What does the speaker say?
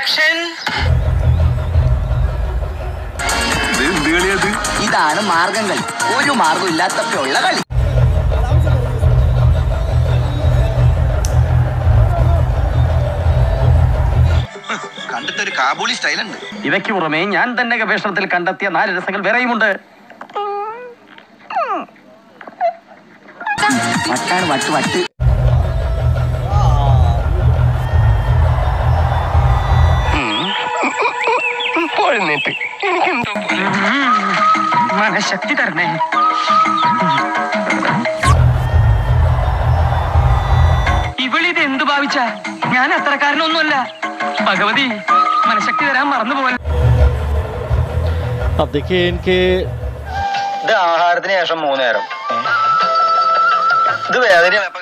action ഇതാണ് മാർഗങ്ങൾ ഒരു മാർഗം ഇല്ലാത്തപ്പോഴുള്ള കളി കണ്ടിട്ടൊരു കാബൂളി സ്റ്റൈലുണ്ട് ഇവയ്ക്ക് പുറമെ ഞാൻ തന്നെ ഗവേഷണത്തിൽ കണ്ടെത്തിയ നാല് രസങ്ങൾ വേറെയുമുണ്ട് വട്ടാണ് വട്ട് വട്ട് പോഴുന്നിട്ട് എനിക്കെന്തോ മനഃശക്തി തരണേ ഇവളിത് എന്തു ഭാവിച്ച ഞാൻ അത്രക്കാരനൊന്നുമല്ല ഭഗവതി മനഃശക്തി തരാൻ മറന്നുപോലെ अब देखिए इनके ഇത് ആഹാരത്തിന് ശേഷം മൂന്ന് നേരം ഇത് വേദന